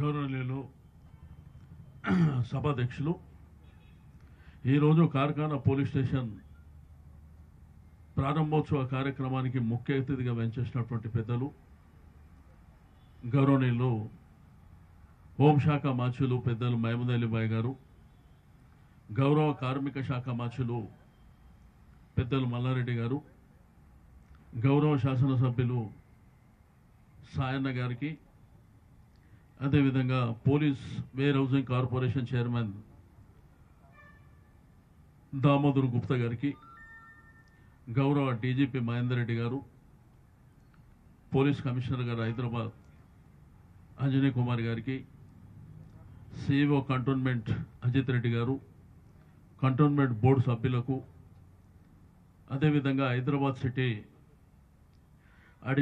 గౌరవనీయులు సభాధ్యక్షులు ఈరోజు కార్ఖానా పోలీస్ స్టేషన్ ప్రారంభోత్సవ కార్యక్రమానికి ముఖ్య అతిథిగా వెంచేసినటువంటి పెద్దలు గౌరవనీయులు హోంశాఖ మాచులు పెద్దలు మహమూద్ అలీబాయ్ గారు గౌరవ కార్మిక శాఖ మాచులు పెద్దలు మల్లారెడ్డి గారు గౌరవ శాసనసభ్యులు సాయన్న గారికి అదేవిధంగా పోలీస్ వేర్ housing corporation chairman Damodar Gupta గారికి గౌరవ డీజీపీ మహేందర్ రెడ్డి గారు పోలీస్ కమిషనర్ గారు హైదరాబాద్ అంజనీ కుమార్ గారికి సిఇఓ కంటోన్మెంట్ అజిత్ రెడ్డి గారు కంటోన్మెంట్ బోర్డు సభ్యులకు అదేవిధంగా హైదరాబాద్ సిటీ అడి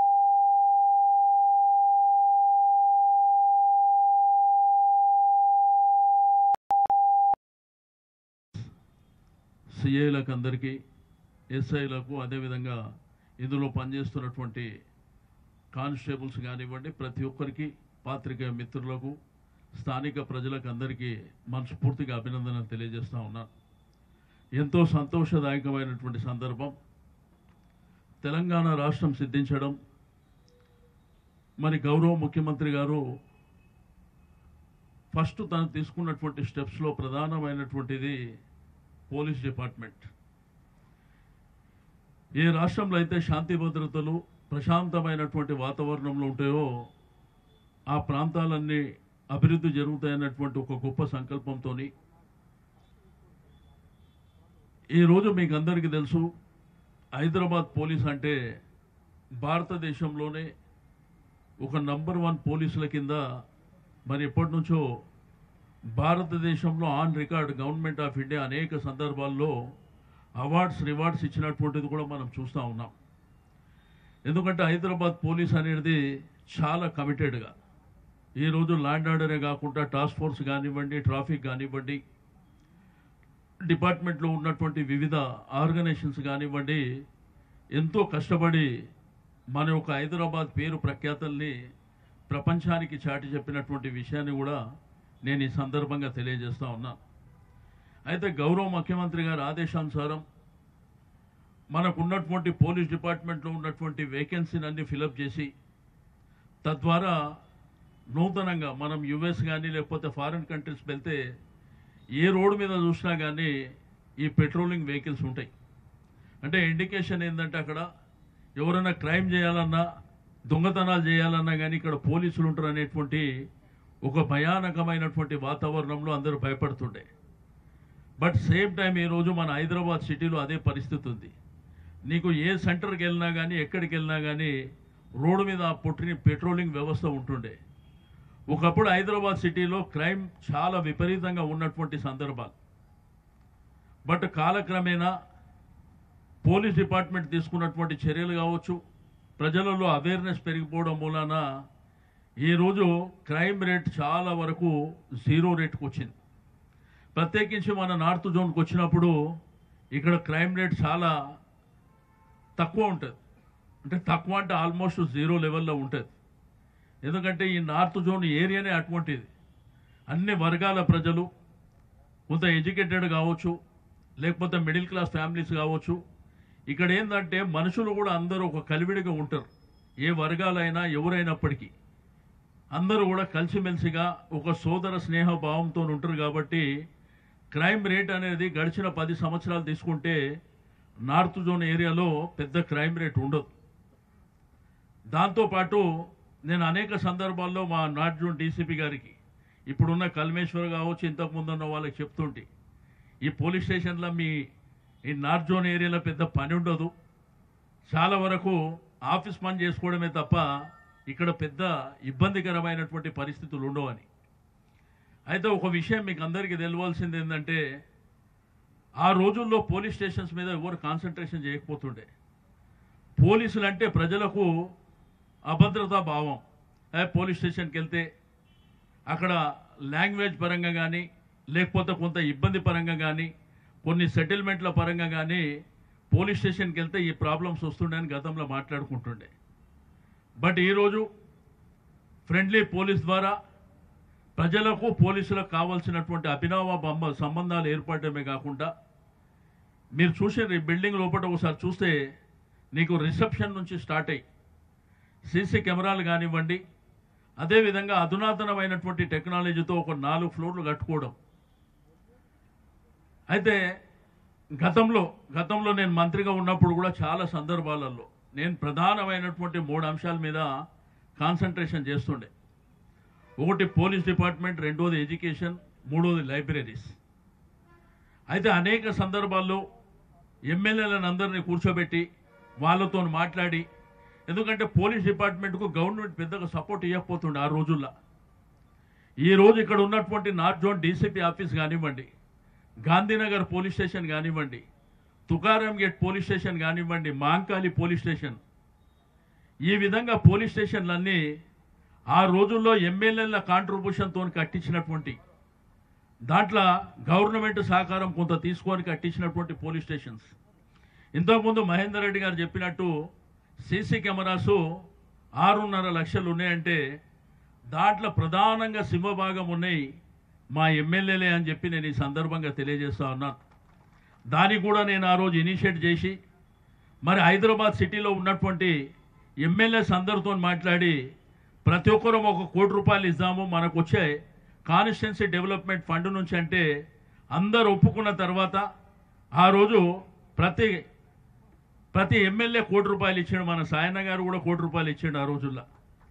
సిఐలకు అందరికీ ఎస్ఐలకు అదేవిధంగా ఇందులో పనిచేస్తున్నటువంటి కానిస్టేబుల్స్ కానివ్వండి ప్రతి ఒక్కరికి పాత్రికేయ మిత్రులకు స్థానిక ప్రజలకు అందరికీ మనస్ఫూర్తిగా అభినందనలు తెలియజేస్తా ఉన్నాను ఎంతో సంతోషదాయకమైనటువంటి సందర్భం తెలంగాణ రాష్ట్రం సిద్ధించడం మరి గౌరవ ముఖ్యమంత్రి గారు ఫస్ట్ తను తీసుకున్నటువంటి స్టెప్స్లో ప్రధానమైనటువంటిది పోలీస్ డిపార్ట్మెంట్ ఏ రాష్ట్రంలో అయితే శాంతి భద్రతలు ప్రశాంతమైనటువంటి వాతావరణంలో ఉంటాయో ఆ ప్రాంతాలన్నీ అభివృద్ధి జరుగుతాయన్నటువంటి ఒక గొప్ప సంకల్పంతో ఈరోజు మీకు అందరికీ తెలుసు హైదరాబాద్ పోలీస్ అంటే భారతదేశంలోనే ఒక నంబర్ వన్ పోలీసుల కింద మరి ఎప్పటి నుంచో భారతదేశంలో on record government of India అనేక సందర్భాల్లో అవార్డ్స్ రివార్డ్స్ ఇచ్చినటువంటిది కూడా మనం చూస్తూ ఉన్నాం ఎందుకంటే హైదరాబాద్ పోలీస్ అనేది చాలా కమిటెడ్గా ఈరోజు ల్యాండ్ ఆర్డరే కాకుండా టాస్క్ ఫోర్స్ కానివ్వండి ట్రాఫిక్ కానివ్వండి డిపార్ట్మెంట్లో ఉన్నటువంటి వివిధ ఆర్గనైజేషన్స్ కానివ్వండి ఎంతో కష్టపడి మన యొక్క హైదరాబాద్ పేరు ప్రఖ్యాతల్ని ప్రపంచానికి చాటి చెప్పినటువంటి విషయాన్ని కూడా నేను ఈ సందర్భంగా తెలియజేస్తా ఉన్నా అయితే గౌరవ ముఖ్యమంత్రి గారి ఆదేశానుసారం మనకు ఉన్నటువంటి పోలీస్ డిపార్ట్మెంట్లో ఉన్నటువంటి వేకెన్సీని అన్ని ఫిలప్ చేసి తద్వారా నూతనంగా మనం యుఎస్ కానీ లేకపోతే ఫారిన్ కంట్రీస్ వెళ్తే ఏ రోడ్డు మీద చూసినా కానీ ఈ పెట్రోలింగ్ వెహికల్స్ ఉంటాయి అంటే ఇండికేషన్ ఏంటంటే అక్కడ ఎవరైనా క్రైమ్ చేయాలన్నా దొంగతనాలు చేయాలన్నా కానీ ఇక్కడ పోలీసులు ఉంటారు అనేటువంటి ఒక భయానకమైనటువంటి వాతావరణంలో అందరూ భయపడుతుండే బట్ సేమ్ టైం ఈరోజు మన హైదరాబాద్ సిటీలో అదే పరిస్థితి ఉంది నీకు ఏ సెంటర్కి వెళ్ళినా కానీ ఎక్కడికి వెళ్ళినా కానీ రోడ్డు మీద ఆ పుట్టిన పెట్రోలింగ్ వ్యవస్థ ఉంటుండే ఒకప్పుడు హైదరాబాద్ సిటీలో క్రైమ్ చాలా విపరీతంగా ఉన్నటువంటి సందర్భాలు బట్ కాలక్రమేణా పోలీస్ డిపార్ట్మెంట్ తీసుకున్నటువంటి చర్యలు కావచ్చు ప్రజలలో అవేర్నెస్ పెరిగిపోవడం మూలాన ఈరోజు క్రైమ్ రేట్ చాలా వరకు జీరో రేట్కి వచ్చింది ప్రత్యేకించి మన నార్త్ జోన్కి వచ్చినప్పుడు ఇక్కడ క్రైమ్ రేట్ చాలా తక్కువ ఉంటుంది అంటే తక్కువ అంటే ఆల్మోస్ట్ జీరో లెవెల్లో ఉంటుంది ఎందుకంటే ఈ నార్త్ జోన్ ఏరియానే అటువంటిది అన్ని వర్గాల ప్రజలు కొంత ఎడ్యుకేటెడ్ కావచ్చు లేకపోతే మిడిల్ క్లాస్ ఫ్యామిలీస్ కావచ్చు ఇక్కడ ఏంటంటే మనుషులు కూడా అందరూ ఒక కలివిడిగా ఉంటారు ఏ వర్గాలైనా ఎవరైనప్పటికీ అందరూ కూడా కలిసిమెలిసిగా ఒక సోదర స్నేహ భావంతో ఉంటారు కాబట్టి క్రైమ్ రేట్ అనేది గడిచిన పది సంవత్సరాలు తీసుకుంటే నార్త్ జోన్ ఏరియాలో పెద్ద క్రైమ్ రేట్ ఉండదు దాంతోపాటు నేను అనేక సందర్భాల్లో మా నార్త్ జోన్ డీసీపీ గారికి ఇప్పుడున్న కల్మేశ్వర్ కావచ్చు ఇంతకుముందు ఉన్న వాళ్ళకి చెప్తుంటే ఈ పోలీస్ స్టేషన్లో మీ ఈ నార్త్ జోన్ ఏరియాలో పెద్ద పని ఉండదు చాలా వరకు ఆఫీస్ పని చేసుకోవడమే తప్ప ఇక్కడ పెద్ద ఇబ్బందికరమైనటువంటి పరిస్థితులు ఉండవని అయితే ఒక విషయం మీకు అందరికీ తెలియాల్సింది ఏంటంటే ఆ రోజుల్లో పోలీస్ స్టేషన్స్ మీద ఎవరు కాన్సన్ట్రేషన్ చేయకపోతుండే పోలీసులు అంటే ప్రజలకు అభద్రతా భావం ఏ పోలీస్ స్టేషన్కి వెళ్తే అక్కడ లాంగ్వేజ్ పరంగా కానీ లేకపోతే కొంత ఇబ్బంది పరంగా కానీ కొన్ని సెటిల్మెంట్ల పరంగా కానీ పోలీస్ స్టేషన్కి వెళ్తే ఈ ప్రాబ్లమ్స్ వస్తుండని గతంలో మాట్లాడుకుంటుండే బట్ ఈరోజు ఫ్రెండ్లీ పోలీస్ ద్వారా ప్రజలకు పోలీసులకు కావాల్సినటువంటి అభినవ బొమ్మ సంబంధాలు ఏర్పడమే కాకుండా మీరు చూసే ఈ బిల్డింగ్ లోపల ఒకసారి చూస్తే నీకు రిసెప్షన్ నుంచి స్టార్ట్ అయ్యి సీసీ కెమెరాలు కానివ్వండి అదేవిధంగా అధునాతనమైనటువంటి టెక్నాలజీతో ఒక నాలుగు ఫ్లోర్లు కట్టుకోవడం అయితే గతంలో గతంలో నేను మంత్రిగా ఉన్నప్పుడు కూడా చాలా సందర్భాలలో నేను ప్రధానమైనటువంటి మూడు అంశాల మీద కాన్సన్ట్రేషన్ చేస్తుండే ఒకటి పోలీస్ డిపార్ట్మెంట్ రెండోది ఎడ్యుకేషన్ మూడోది లైబ్రరీస్ అయితే అనేక సందర్భాల్లో ఎమ్మెల్యేలను అందరినీ కూర్చోబెట్టి వాళ్ళతో మాట్లాడి ఎందుకంటే పోలీస్ డిపార్ట్మెంట్కు గవర్నమెంట్ పెద్దగా సపోర్ట్ ఇవ్వకపోతుండే ఆ రోజుల్లో ఈ రోజు ఇక్కడ ఉన్నటువంటి నార్త్ జోన్ డీసీపీ ఆఫీస్ కానివ్వండి గాంధీనగర్ పోలీస్ స్టేషన్ కానివ్వండి తుకారాం గేట్ పోలీస్ స్టేషన్ కానివ్వండి మాంకాలి పోలీస్ స్టేషన్ ఈ విధంగా పోలీస్ స్టేషన్లన్నీ ఆ రోజుల్లో ఎమ్మెల్యేల కాంట్రిబ్యూషన్తో కట్టించినటువంటి దాంట్లో గవర్నమెంట్ సహకారం కొంత తీసుకొని కట్టించినటువంటి పోలీస్ స్టేషన్స్ ఇంతకుముందు మహేందర్ రెడ్డి గారు చెప్పినట్టు సీసీ కెమెరాసు ఆరున్నర లక్షలు ఉన్నాయంటే దాంట్లో ప్రధానంగా సింహభాగం ఉన్నాయి మా ఎమ్మెల్యేలే అని చెప్పి నేను ఈ సందర్భంగా తెలియజేస్తా ఉన్నాను దానికి కూడా నేను ఆ రోజు ఇనిషియేట్ చేసి మరి హైదరాబాద్ సిటీలో ఉన్నటువంటి ఎమ్మెల్యేస్ అందరితో మాట్లాడి ప్రతి ఒక్కరం ఒక కోటి రూపాయలు ఇద్దాము మనకు వచ్చే కాన్స్టిట్యున్సీ డెవలప్మెంట్ ఫండ్ నుంచి అంటే అందరు ఒప్పుకున్న తర్వాత ఆ రోజు ప్రతి ప్రతి ఎమ్మెల్యే కోటి రూపాయలు ఇచ్చాడు మన సాయన్న గారు కూడా కోటి రూపాయలు ఇచ్చాడు ఆ రోజుల్లో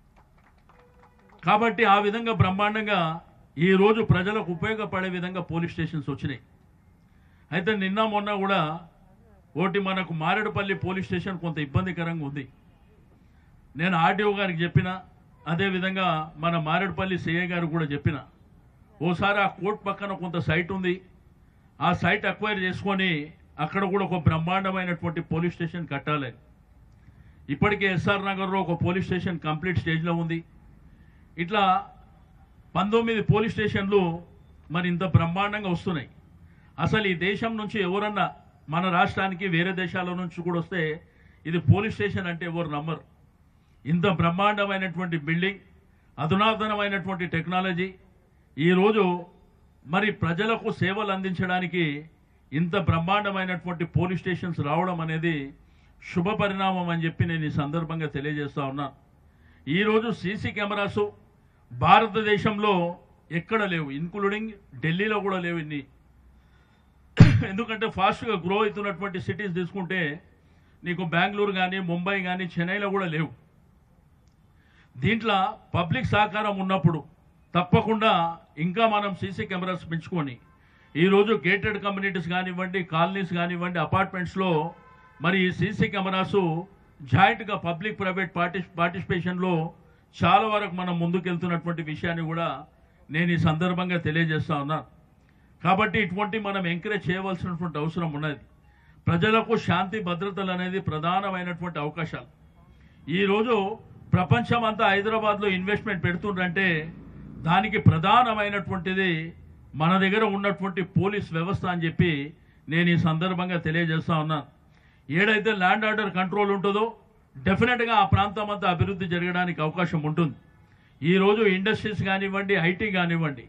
కాబట్టి ఆ విధంగా బ్రహ్మాండంగా ఈ రోజు ప్రజలకు ఉపయోగపడే విధంగా పోలీస్ స్టేషన్స్ వచ్చినాయి అయితే నిన్న మొన్న కూడా ఒకటి మనకు మారేడుపల్లి పోలీస్ స్టేషన్ కొంత ఇబ్బందికరంగా ఉంది నేను ఆర్డీఓ గారికి చెప్పిన అదేవిధంగా మన మారేడుపల్లి సిఐ గారు కూడా చెప్పిన ఓసారి ఆ కోర్టు పక్కన కొంత సైట్ ఉంది ఆ సైట్ అక్వైర్ చేసుకొని అక్కడ కూడా ఒక బ్రహ్మాండమైనటువంటి పోలీస్ స్టేషన్ కట్టాలి ఇప్పటికే ఎస్ఆర్ నగర్లో ఒక పోలీస్ స్టేషన్ కంప్లీట్ స్టేజ్లో ఉంది ఇట్లా పంతొమ్మిది పోలీస్ స్టేషన్లు మరి ఇంత బ్రహ్మాండంగా వస్తున్నాయి అసలు ఈ దేశం నుంచి ఎవరన్నా మన రాష్ట్రానికి వేరే దేశాల నుంచి కూడా వస్తే ఇది పోలీస్ స్టేషన్ అంటే ఎవరు నమ్మరు ఇంత బ్రహ్మాండమైనటువంటి బిల్డింగ్ అధునాతనమైనటువంటి టెక్నాలజీ ఈరోజు మరి ప్రజలకు సేవలు అందించడానికి ఇంత బ్రహ్మాండమైనటువంటి పోలీస్ స్టేషన్స్ రావడం అనేది శుభ పరిణామం అని చెప్పి నేను ఈ సందర్భంగా తెలియజేస్తా ఉన్నాను ఈరోజు సీసీ కెమెరాసు భారతదేశంలో ఎక్కడ లేవు ఇన్క్లూడింగ్ ఢిల్లీలో కూడా లేవు ఇన్ని ఎందుకంటే ఫాస్ట్గా గ్రో అవుతున్నటువంటి సిటీస్ తీసుకుంటే నీకు బెంగళూరు కానీ ముంబై కానీ చెన్నైలో కూడా లేవు దీంట్లో పబ్లిక్ సహకారం ఉన్నప్పుడు తప్పకుండా ఇంకా మనం సీసీ కెమెరాస్ పెంచుకొని ఈరోజు గేటెడ్ కమ్యూనిటీస్ కానివ్వండి కాలనీస్ కానివ్వండి అపార్ట్మెంట్స్లో మరి ఈ సీసీ కెమెరాసు జాయింట్గా పబ్లిక్ ప్రైవేట్ పార్టి పార్టిసిపేషన్లో చాలా వరకు మనం ముందుకెళ్తున్నటువంటి విషయాన్ని కూడా నేను ఈ సందర్భంగా తెలియజేస్తా ఉన్నాను కాబట్టి ఇటువంటి మనం ఎంకరేజ్ చేయవలసినటువంటి అవసరం ఉన్నది ప్రజలకు శాంతి భద్రతలు అనేది ప్రధానమైనటువంటి అవకాశాలు ఈరోజు ప్రపంచం అంతా హైదరాబాద్లో ఇన్వెస్ట్మెంట్ పెడుతుండ్రంటే దానికి ప్రధానమైనటువంటిది మన దగ్గర ఉన్నటువంటి పోలీస్ వ్యవస్థ అని చెప్పి నేను ఈ సందర్భంగా తెలియజేస్తా ఉన్నాను ఏడైతే ల్యాండ్ ఆర్డర్ కంట్రోల్ ఉంటుందో డెఫినెట్గా ఆ ప్రాంతం అంతా అభివృద్ధి జరగడానికి అవకాశం ఉంటుంది ఈరోజు ఇండస్ట్రీస్ కానివ్వండి ఐటీ కానివ్వండి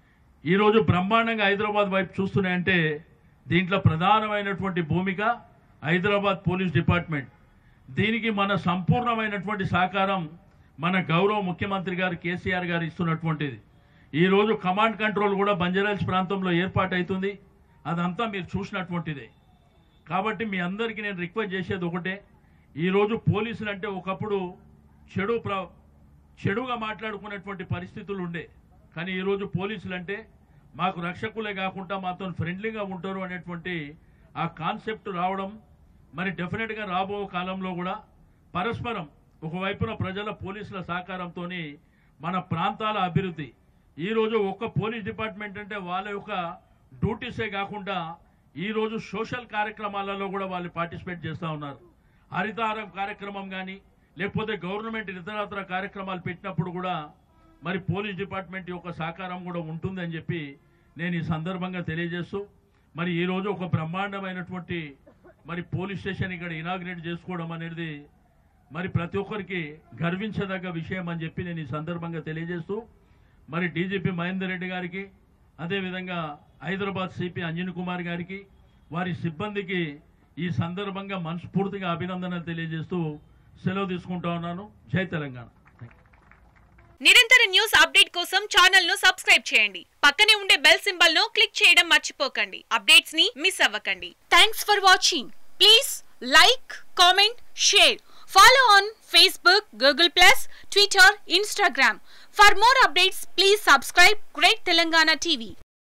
ఈరోజు బ్రహ్మాండంగా హైదరాబాద్ వైపు చూస్తున్నాయంటే దీంట్లో ప్రధానమైనటువంటి భూమిక హైదరాబాద్ పోలీస్ డిపార్ట్మెంట్ దీనికి మన సంపూర్ణమైనటువంటి సహకారం మన గౌరవ ముఖ్యమంత్రి గారు కేసీఆర్ గారు ఇస్తున్నటువంటిది ఈరోజు కమాండ్ కంట్రోల్ కూడా బంజారాల్స్ ప్రాంతంలో ఏర్పాటు అవుతుంది అదంతా మీరు చూసినటువంటిదే కాబట్టి మీ అందరికీ నేను రిక్వెస్ట్ చేసేది ఒకటే ఈరోజు పోలీసులు అంటే ఒకప్పుడు చెడు ప్ర చెడుగా మాట్లాడుకునేటువంటి పరిస్థితులు ఉండే కానీ ఈరోజు పోలీసులు అంటే మాకు రక్షకులే కాకుండా మాతో ఫ్రెండ్లీగా ఉంటారు అనేటువంటి ఆ కాన్సెప్ట్ రావడం మరి డెఫినెట్గా రాబో కాలంలో కూడా పరస్పరం ఒకవైపున ప్రజల పోలీసుల సహకారంతో మన ప్రాంతాల అభివృద్ధి ఈరోజు ఒక్క పోలీస్ డిపార్ట్మెంట్ అంటే వాళ్ళ యొక్క డ్యూటీసే కాకుండా ఈరోజు సోషల్ కార్యక్రమాలలో కూడా వాళ్ళు పార్టిసిపేట్ చేస్తూ ఉన్నారు హరితారం కార్యక్రమం కానీ లేకపోతే గవర్నమెంట్ ఇతరత్ర కార్యక్రమాలు పెట్టినప్పుడు కూడా మరి పోలీస్ డిపార్ట్మెంట్ యొక్క సహకారం కూడా ఉంటుందని చెప్పి నేను ఈ సందర్భంగా తెలియజేస్తూ మరి ఈరోజు ఒక బ్రహ్మాండమైనటువంటి మరి పోలీస్ స్టేషన్ ఇక్కడ ఇనాగ్రేట్ చేసుకోవడం అనేది మరి ప్రతి ఒక్కరికి గర్వించదగ్గ విషయం అని చెప్పి నేను ఈ సందర్భంగా తెలియజేస్తూ మరి డీజీపీ మహేందర్ రెడ్డి గారికి అదేవిధంగా హైదరాబాద్ సిపి అంజన్ కుమార్ గారికి వారి సిబ్బందికి ఈ సందర్భంగా మనస్ఫూర్తిగా అభినందనలు తెలియజేస్తూ సెలవు తీసుకుంటా ఉన్నాను జై తెలంగాణ నిరంతర న్యూస్ అప్డేట్ కోసం ఛానల్ ను సబ్స్క్రైబ్ చేయండి పక్కనే ఉండే బెల్ సింబల్ ను క్లిక్ చేయడం మర్చిపోకండి అప్డేట్స్ ని మిస్ అవ్వకండి thanks for watching please like comment share follow on Facebook Google plus Twitter Instagram for more updates please subscribe great Telangana TV